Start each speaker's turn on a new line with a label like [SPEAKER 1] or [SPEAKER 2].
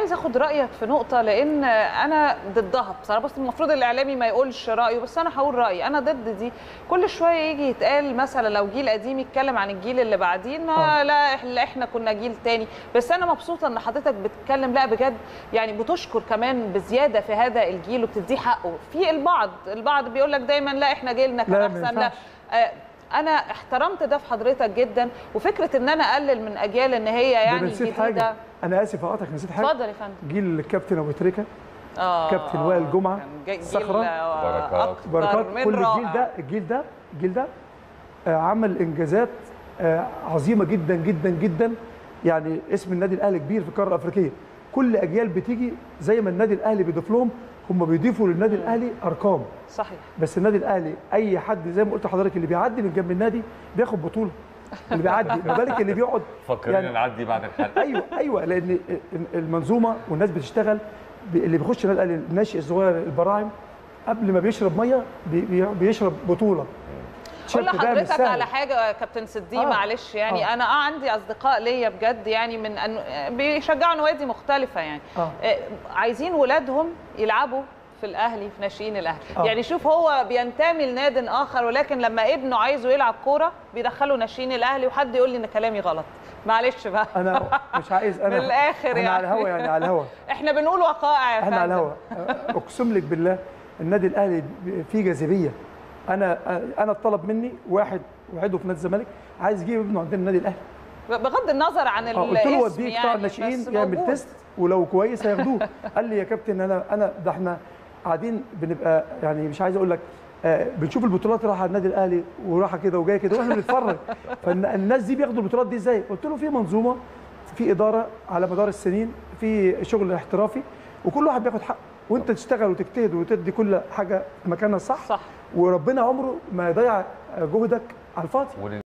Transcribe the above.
[SPEAKER 1] عايز اخد رايك في نقطه لان انا ضدها بصراحه بس المفروض الاعلامي ما يقولش رايه بس انا هقول رايي انا ضد دي كل شويه يجي يتقال مثلا لو جيل قديم يتكلم عن الجيل اللي بعدين
[SPEAKER 2] آه.
[SPEAKER 1] لا إح- احنا كنا جيل تاني بس انا مبسوطه ان حضرتك بتتكلم لا بجد يعني بتشكر كمان بزياده في هذا الجيل وبتديه حقه في البعض البعض بيقول لك دايما لا احنا جيلنا كان
[SPEAKER 2] لا، ما
[SPEAKER 1] احسن لا
[SPEAKER 2] ينفعش.
[SPEAKER 1] آه، انا احترمت ده في حضرتك جدا وفكره ان انا اقلل من اجيال ان هي
[SPEAKER 2] ده
[SPEAKER 1] يعني
[SPEAKER 2] أنا نسيت
[SPEAKER 1] جديده
[SPEAKER 2] حاجه انا اسف اقاطعك نسيت حاجه
[SPEAKER 1] اتفضل يا فندم
[SPEAKER 2] جيل الكابتن ابو تريكه
[SPEAKER 1] اه
[SPEAKER 2] كابتن
[SPEAKER 1] آه،
[SPEAKER 2] وائل جمعة،
[SPEAKER 1] كان جي- جيل
[SPEAKER 2] صخرة،
[SPEAKER 1] آه،
[SPEAKER 3] بركات.
[SPEAKER 1] أكتر
[SPEAKER 2] بركات
[SPEAKER 1] من
[SPEAKER 2] كل الجيل
[SPEAKER 1] رائع.
[SPEAKER 2] ده الجيل ده الجيل ده آه، عمل انجازات آه، عظيمه جدا جدا جدا يعني اسم النادي الاهلي كبير في القاره الافريقيه كل اجيال بتيجي زي ما النادي الاهلي بيضيف لهم هم بيضيفوا للنادي الاهلي ارقام
[SPEAKER 1] صحيح
[SPEAKER 2] بس النادي الاهلي اي حد زي ما قلت لحضرتك اللي بيعدي من جنب النادي بياخد بطوله اللي بيعدي ما بالك اللي بيقعد
[SPEAKER 3] فكرنا
[SPEAKER 2] يعني-
[SPEAKER 3] نعدي بعد الحلقه
[SPEAKER 2] ايوه ايوه لان المنظومه والناس بتشتغل ب- اللي بيخش النادي الاهلي الناشئ الصغير البراعم قبل ما بيشرب ميه بي- بي- بيشرب بطوله
[SPEAKER 1] اقول
[SPEAKER 2] تيشيرت ده مش
[SPEAKER 1] لحضرتك
[SPEAKER 2] سهل.
[SPEAKER 1] على حاجه يا كابتن صديق
[SPEAKER 2] آه.
[SPEAKER 1] معلش يعني
[SPEAKER 2] آه.
[SPEAKER 1] انا اه عندي اصدقاء ليا بجد يعني من أن... بيشجعوا نوادي مختلفه يعني
[SPEAKER 2] آه.
[SPEAKER 1] آه، عايزين ولادهم يلعبوا في الاهلي في ناشئين الاهلي
[SPEAKER 2] آه.
[SPEAKER 1] يعني شوف هو بينتمي لناد اخر ولكن لما ابنه عايزه يلعب كوره بيدخله ناشئين الاهلي وحد يقول لي ان كلامي غلط معلش بقى
[SPEAKER 2] انا مش عايز انا
[SPEAKER 1] من الآخر
[SPEAKER 2] احنا
[SPEAKER 1] يعني.
[SPEAKER 2] على الهوا يعني على الهوا
[SPEAKER 1] احنا بنقول وقائع يا
[SPEAKER 2] احنا على
[SPEAKER 1] فندم.
[SPEAKER 2] الهوا اقسم لك بالله النادي الاهلي فيه جاذبيه انا انا اتطلب مني واحد وعده في نادي الزمالك عايز يجيب ابنه عندنا النادي الاهلي
[SPEAKER 1] بغض النظر عن
[SPEAKER 2] اه قلت له
[SPEAKER 1] الاسم
[SPEAKER 2] وديه قطاع
[SPEAKER 1] يعني
[SPEAKER 2] الناشئين
[SPEAKER 1] بس
[SPEAKER 2] يعمل
[SPEAKER 1] موجود.
[SPEAKER 2] تيست ولو كويس هياخدوه قال لي يا كابتن انا انا ده احنا قاعدين بنبقى يعني مش عايز اقول لك آه بنشوف البطولات رايحه على النادي الاهلي ورايحه كده وجايه كده واحنا بنتفرج فالناس دي بياخدوا البطولات دي ازاي؟ قلت له في منظومه في اداره على مدار السنين في شغل احترافي وكل واحد بياخد حقه وانت تشتغل وتجتهد وتدي كل حاجه مكانها الصح
[SPEAKER 1] صح
[SPEAKER 2] وربنا عمره ما يضيع جهدك على الفاضي